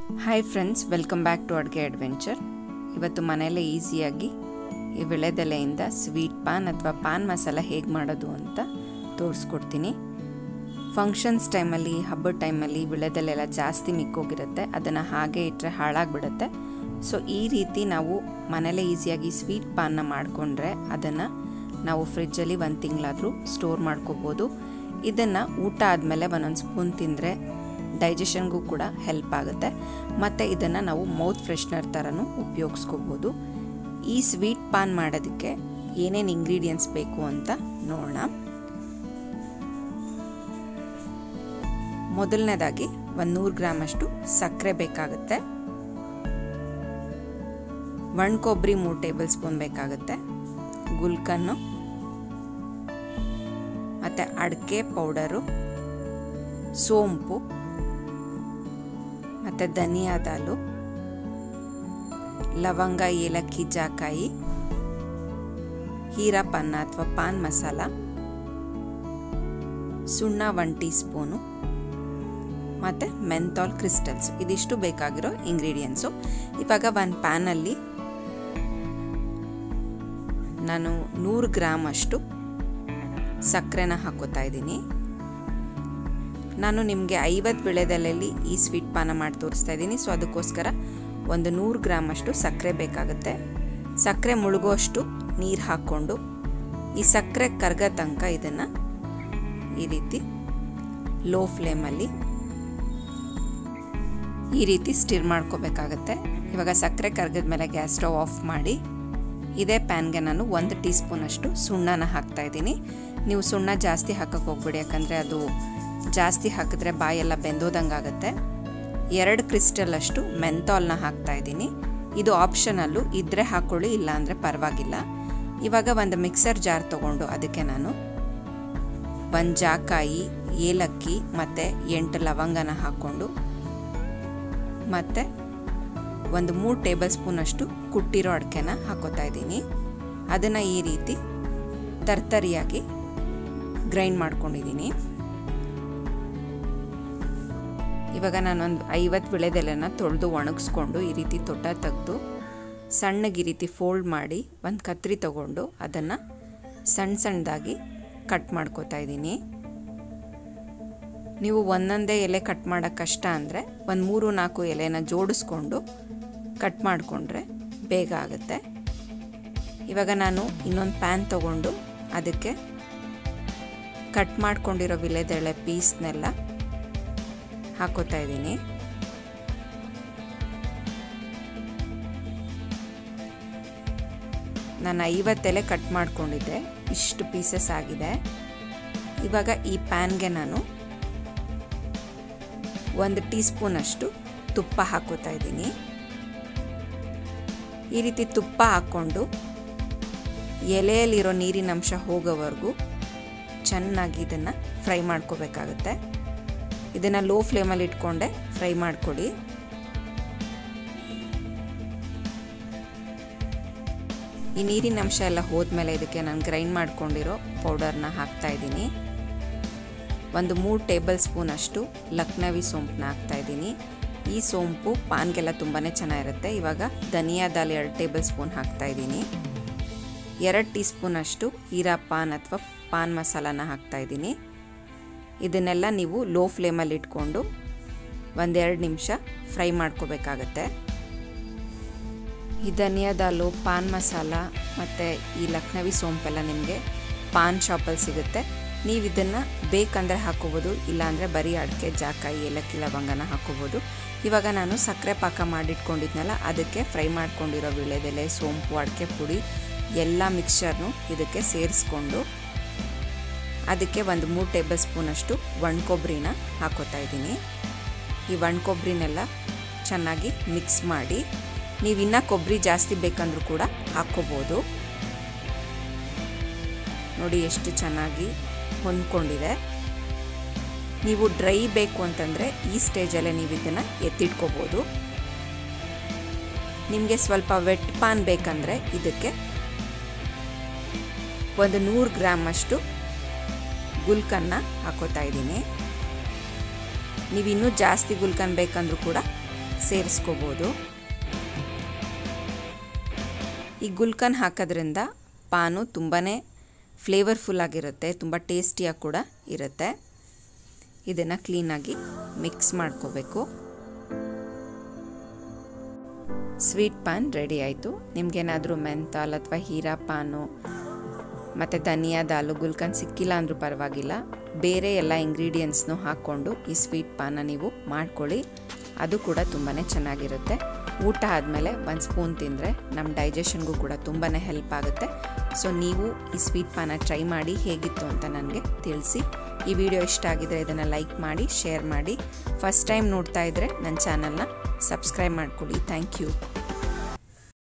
hi friends welcome back to ಅಡುಗೆ adventure ಇವತ್ತು ಮನೆಯಲ್ಲೇ ಈಸಿಯಾಗಿ ಈ ವಿಳೆದೆಲೆಯಿಂದ ಸ್ವೀಟ್ ಪಾನ್ ಅಥವಾ ಪಾನ್ ಮಸಾಲ ಹೇಗೆ ಮಾಡೋದು ಅಂತ ತೋರಿಸ್ಕೊಡ್ತೀನಿ ಫಂಕ್ಷನ್ಸ್ ಟೈಮಲ್ಲಿ ಹಬ್ಬದ ಟೈಮಲ್ಲಿ ವಿಳೆದೆಲೆಲ್ಲ ಜಾಸ್ತಿ ಮಿಕ್ಕೋಗಿರುತ್ತೆ ಅದನ್ನು ಹಾಗೆ ಇಟ್ಟರೆ ಹಾಳಾಗ್ಬಿಡುತ್ತೆ ಸೊ ಈ ರೀತಿ ನಾವು ಮನೇಲೇ ಈಸಿಯಾಗಿ ಸ್ವೀಟ್ ಪಾನ್ನ ಮಾಡಿಕೊಂಡ್ರೆ ಅದನ್ನು ನಾವು ಫ್ರಿಜ್ಜಲ್ಲಿ ಒಂದು ತಿಂಗಳಾದರೂ ಸ್ಟೋರ್ ಮಾಡ್ಕೋಬೋದು ಇದನ್ನು ಊಟ ಆದಮೇಲೆ ಒಂದೊಂದು ಸ್ಪೂನ್ ತಿಂದರೆ ಡೈಜೆಷನ್ಗೂ ಕೂಡ ಹೆಲ್ಪ್ ಆಗುತ್ತೆ ಮತ್ತು ಇದನ್ನು ನಾವು ಮೌತ್ ಫ್ರೆಶ್ನರ್ ಥರನೂ ಉಪಯೋಗಿಸ್ಕೋಬೋದು ಈ ಸ್ವೀಟ್ ಪಾನ್ ಮಾಡೋದಕ್ಕೆ ಏನೇನು ಇಂಗ್ರೀಡಿಯೆಂಟ್ಸ್ ಬೇಕು ಅಂತ ನೋಡೋಣ ಮೊದಲನೇದಾಗಿ ಒಂದು ನೂರು ಗ್ರಾಮಷ್ಟು ಸಕ್ಕರೆ ಬೇಕಾಗುತ್ತೆ ಒಣ ಕೊಬ್ಬರಿ ಮೂರು ಟೇಬಲ್ ಸ್ಪೂನ್ ಬೇಕಾಗುತ್ತೆ ಗುಲ್ಕನ್ನು ಮತ್ತು ಅಡಿಕೆ ಪೌಡರು ಸೋಂಪು ಮತ್ತು ಧನಿಯಾ ದಾಲು ಲವಂಗ ಏಲಕ್ಕಿ ಜಾಕಾಯಿ ಹೀರಾಪನ್ನ ಅಥವಾ ಪಾನ್ ಮಸಾಲ ಸುಣ್ಣ ಒನ್ ಟೀ ಸ್ಪೂನು ಮತ್ತು ಮೆಂಥಾಲ್ ಕ್ರಿಸ್ಟಲ್ಸ್ ಇದಿಷ್ಟು ಬೇಕಾಗಿರೋ ಇಂಗ್ರೀಡಿಯೆಂಟ್ಸು ಇವಾಗ ಒಂದು ಪ್ಯಾನಲ್ಲಿ ನಾನು ನೂರು ಗ್ರಾಮ್ ಅಷ್ಟು ಸಕ್ಕರೆನ ಹಾಕೋತಾ ಇದ್ದೀನಿ ನಾನು ನಿಮಗೆ ಐವತ್ತು ಬೆಳೆದಲ್ಲಲ್ಲಿ ಈ ಸ್ವೀಟ್ ಪಾನ ಮಾಡಿ ತೋರಿಸ್ತಾ ಇದ್ದೀನಿ ಸೊ ಅದಕ್ಕೋಸ್ಕರ ಒಂದು ನೂರು ಗ್ರಾಮ್ ಅಷ್ಟು ಸಕ್ಕರೆ ಬೇಕಾಗುತ್ತೆ ಸಕ್ಕರೆ ಮುಳುಗುವಷ್ಟು ನೀರು ಹಾಕ್ಕೊಂಡು ಈ ಸಕ್ಕರೆ ಕರ್ಗ ತನಕ ಇದನ್ನು ಈ ರೀತಿ ಲೋ ಫ್ಲೇಮಲ್ಲಿ ಈ ರೀತಿ ಸ್ಟಿರ್ ಮಾಡ್ಕೋಬೇಕಾಗತ್ತೆ ಇವಾಗ ಸಕ್ಕರೆ ಕರ್ಗದ ಮೇಲೆ ಗ್ಯಾಸ್ ಸ್ಟವ್ ಆಫ್ ಮಾಡಿ ಇದೇ ಪ್ಯಾನ್ಗೆ ನಾನು ಒಂದು ಟೀ ಸ್ಪೂನಷ್ಟು ಸುಣ್ಣನ ಹಾಕ್ತಾ ಇದ್ದೀನಿ ನೀವು ಸುಣ್ಣ ಜಾಸ್ತಿ ಹಾಕಕ್ಕೆ ಹೋಗ್ಬೇಡಿ ಯಾಕಂದರೆ ಅದು ಜಾಸ್ತಿ ಹಾಕಿದ್ರೆ ಬಾಯೆಲ್ಲ ಬೆಂದೋದಂಗೆ ಆಗುತ್ತೆ ಎರಡು ಕ್ರಿಸ್ಟಲ್ ಅಷ್ಟು ಮೆಂತಾಲ್ನ ಹಾಕ್ತಾ ಇದ್ದೀನಿ ಇದು ಆಪ್ಷನಲ್ಲು ಇದ್ದರೆ ಹಾಕ್ಕೊಳ್ಳಿ ಇಲ್ಲ ಅಂದರೆ ಪರವಾಗಿಲ್ಲ ಇವಾಗ ಒಂದು ಮಿಕ್ಸರ್ ಜಾರ್ ತೊಗೊಂಡು ಅದಕ್ಕೆ ನಾನು ಒಂದು ಜಾಕಾಯಿ ಏಲಕ್ಕಿ ಮತ್ತು ಎಂಟು ಲವಂಗನ ಹಾಕ್ಕೊಂಡು ಮತ್ತು ಒಂದು ಮೂರು ಟೇಬಲ್ ಸ್ಪೂನಷ್ಟು ಕುಟ್ಟಿರೋ ಅಡಿಕೆನ ಹಾಕೋತಾ ಇದ್ದೀನಿ ಅದನ್ನು ಈ ರೀತಿ ತರ್ತರಿಯಾಗಿ ಗ್ರೈಂಡ್ ಮಾಡ್ಕೊಂಡಿದ್ದೀನಿ ಇವಾಗ ನಾನೊಂದು ಐವತ್ತು ವಿಳೆದೆಲೆನ ತೊಳೆದು ಒಣಗಿಸ್ಕೊಂಡು ಈ ರೀತಿ ತೊಟ್ಟ ತೆಗೆದು ಸಣ್ಣಗೆ ಈ ರೀತಿ ಫೋಲ್ಡ್ ಮಾಡಿ ಒಂದು ಕತ್ರಿ ತಗೊಂಡು ಅದನ್ನು ಸಣ್ಣ ಸಣ್ಣದಾಗಿ ಕಟ್ ಮಾಡ್ಕೋತಾ ಇದ್ದೀನಿ ನೀವು ಒಂದೊಂದೇ ಎಲೆ ಕಟ್ ಮಾಡೋಕ್ಕೆ ಕಷ್ಟ ಅಂದರೆ ಒಂದು ಮೂರು ನಾಲ್ಕು ಎಲೆನ ಜೋಡಿಸ್ಕೊಂಡು ಕಟ್ ಮಾಡಿಕೊಂಡ್ರೆ ಬೇಗ ಆಗುತ್ತೆ ಇವಾಗ ನಾನು ಇನ್ನೊಂದು ಪ್ಯಾನ್ ತಗೊಂಡು ಅದಕ್ಕೆ ಕಟ್ ಮಾಡ್ಕೊಂಡಿರೋ ವಿಳೆದೆಳೆ ಪೀಸ್ನೆಲ್ಲ ಹಾಕೋತಾ ಇದ್ದೀನಿ ನಾನು ಐವತ್ತೆಲೆ ಕಟ್ ಮಾಡ್ಕೊಂಡಿದ್ದೆ ಇಷ್ಟು ಪೀಸಸ್ ಆಗಿದೆ ಇವಾಗ ಈ ಪ್ಯಾನ್ಗೆ ನಾನು ಒಂದು ಟೀ ಸ್ಪೂನಷ್ಟು ತುಪ್ಪ ಹಾಕೋತಾ ಇದ್ದೀನಿ ಈ ರೀತಿ ತುಪ್ಪ ಹಾಕ್ಕೊಂಡು ಎಲೆಯಲ್ಲಿರೋ ನೀರಿನ ಅಂಶ ಹೋಗೋವರೆಗೂ ಚೆನ್ನಾಗಿ ಇದನ್ನು ಫ್ರೈ ಮಾಡ್ಕೋಬೇಕಾಗುತ್ತೆ ಇದನ್ನು ಲೋ ಫ್ಲೇಮಲ್ಲಿ ಇಟ್ಕೊಂಡೆ ಫ್ರೈ ಮಾಡ್ಕೊಳ್ಳಿ ಈ ನೀರಿನ ಅಂಶ ಎಲ್ಲ ಹೋದ್ಮೇಲೆ ಇದಕ್ಕೆ ನಾನು ಗ್ರೈಂಡ್ ಮಾಡ್ಕೊಂಡಿರೋ ಪೌಡರ್ನ ಹಾಕ್ತಾ ಇದ್ದೀನಿ ಒಂದು ಮೂರು ಟೇಬಲ್ ಸ್ಪೂನ್ ಅಷ್ಟು ಲಕ್ನವಿ ಸೋಂಪನ್ನ ಹಾಕ್ತಾ ಇದ್ದೀನಿ ಈ ಸೋಂಪು ಪಾನ್ಗೆಲ್ಲ ತುಂಬಾ ಚೆನ್ನಾಗಿರುತ್ತೆ ಇವಾಗ ಧನಿಯಾ ದಾಲ್ ಎರಡು ಟೇಬಲ್ ಸ್ಪೂನ್ ಹಾಕ್ತಾ ಇದ್ದೀನಿ ಎರಡು ಟೀ ಸ್ಪೂನ್ ಅಷ್ಟು ಹೀರಾ ಪಾನ್ ಅಥವಾ ಪಾನ್ ಮಸಾಲಾನ ಹಾಕ್ತಾ ಇದ್ದೀನಿ ಇದನ್ನೆಲ್ಲ ನೀವು ಲೋ ಫ್ಲೇಮಲ್ಲಿ ಇಟ್ಕೊಂಡು ಒಂದೆರಡು ನಿಮಿಷ ಫ್ರೈ ಮಾಡ್ಕೋಬೇಕಾಗತ್ತೆ ಈ ಧನಿಯಾ ದಾಲು ಪಾನ್ ಮಸಾಲ ಮತ್ತು ಈ ಲಕ್ನವಿ ಸೋಂಪೆಲ್ಲ ನಿಮಗೆ ಪಾನ್ ಶಾಪಲ್ಲಿ ಸಿಗುತ್ತೆ ನೀವು ಇದನ್ನು ಬೇಕಂದರೆ ಹಾಕೋಬೋದು ಇಲ್ಲಾಂದರೆ ಬರೀ ಅಡಿಕೆ ಜಾಕಾಯಿ ಏಲಕ್ಕಿ ಲವಂಗನ ಹಾಕೋಬೋದು ಇವಾಗ ನಾನು ಸಕ್ಕರೆ ಪಾಕ ಮಾಡಿಟ್ಕೊಂಡಿದ್ನಲ್ಲ ಅದಕ್ಕೆ ಫ್ರೈ ಮಾಡ್ಕೊಂಡಿರೋ ವಿಳೆದೆಲೆ ಸೋಂಪು ಅಡಿಕೆ ಪುಡಿ ಎಲ್ಲ ಮಿಕ್ಸ್ಚರ್ನು ಇದಕ್ಕೆ ಸೇರಿಸ್ಕೊಂಡು ಅದಕ್ಕೆ ಒಂದು ಮೂರು ಟೇಬಲ್ ಸ್ಪೂನಷ್ಟು ಒಣ ಕೊಬ್ಬರಿನ ಹಾಕೋತಾ ಇದ್ದೀನಿ ಈ ಒಣ ಕೊಬ್ಬರಿನೆಲ್ಲ ಚೆನ್ನಾಗಿ ಮಿಕ್ಸ್ ಮಾಡಿ ನೀವು ಇನ್ನೂ ಕೊಬ್ಬರಿ ಜಾಸ್ತಿ ಬೇಕಂದ್ರೂ ಕೂಡ ಹಾಕ್ಕೋಬೋದು ನೋಡಿ ಎಷ್ಟು ಚೆನ್ನಾಗಿ ಹೊಂದ್ಕೊಂಡಿದೆ ನೀವು ಡ್ರೈ ಬೇಕು ಅಂತಂದರೆ ಈ ಸ್ಟೇಜಲ್ಲೇ ನೀವು ಇದನ್ನು ಎತ್ತಿಟ್ಕೋಬೋದು ನಿಮಗೆ ಸ್ವಲ್ಪ ವೆಟ್ ಪಾನ್ ಬೇಕಂದರೆ ಇದಕ್ಕೆ ಒಂದು ನೂರು ಗ್ರಾಮ್ ಅಷ್ಟು ಗುಲ್ಕನ್ನ ಹಾಕೋತಾ ಇದ್ದೀನಿ ನೀವು ಇನ್ನೂ ಜಾಸ್ತಿ ಗುಲ್ಕನ್ ಬೇಕಂದ್ರೂ ಕೂಡ ಸೇರಿಸ್ಕೋಬೋದು ಈ ಗುಲ್ಕನ್ ಹಾಕೋದ್ರಿಂದ ಪಾನು ತುಂಬಾ ಫ್ಲೇವರ್ಫುಲ್ ಆಗಿರುತ್ತೆ ತುಂಬ ಟೇಸ್ಟಿಯಾಗಿ ಕೂಡ ಇರುತ್ತೆ ಇದನ್ನು ಕ್ಲೀನಾಗಿ ಮಿಕ್ಸ್ ಮಾಡ್ಕೋಬೇಕು ಸ್ವೀಟ್ ಪಾನ್ ರೆಡಿ ಆಯಿತು ನಿಮಗೇನಾದರೂ ಮೆಂತಾಲ್ ಅಥವಾ ಹೀರಾ ಪಾನು ಮತ್ತು ಧನಿಯಾ ದಾಲು ಗುಲ್ಕನ್ ಸಿಕ್ಕಿಲ್ಲ ಅಂದರೂ ಪರವಾಗಿಲ್ಲ ಬೇರೆ ಎಲ್ಲ ಇಂಗ್ರೀಡಿಯೆಂಟ್ಸ್ನೂ ಹಾಕ್ಕೊಂಡು ಈ ಸ್ವೀಟ್ ಪಾನ ನೀವು ಮಾಡ್ಕೊಳ್ಳಿ ಅದು ಕೂಡ ತುಂಬಾ ಚೆನ್ನಾಗಿರುತ್ತೆ ಊಟ ಆದಮೇಲೆ ಒಂದು ಸ್ಪೂನ್ ತಿಂದರೆ ನಮ್ಮ ಡೈಜೆಷನ್ಗೂ ಕೂಡ ತುಂಬಾ ಹೆಲ್ಪ್ ಆಗುತ್ತೆ ಸೊ ನೀವು ಈ ಸ್ವೀಟ್ ಪಾನ ಟ್ರೈ ಮಾಡಿ ಹೇಗಿತ್ತು ಅಂತ ನನಗೆ ತಿಳಿಸಿ ಈ ವಿಡಿಯೋ ಇಷ್ಟ ಆಗಿದರೆ ಇದನ್ನು ಲೈಕ್ ಮಾಡಿ ಶೇರ್ ಮಾಡಿ ಫಸ್ಟ್ ಟೈಮ್ ನೋಡ್ತಾ ಇದ್ದರೆ ನನ್ನ ಚಾನಲ್ನ ಸಬ್ಸ್ಕ್ರೈಬ್ ಮಾಡ್ಕೊಳ್ಳಿ ಥ್ಯಾಂಕ್ ಯು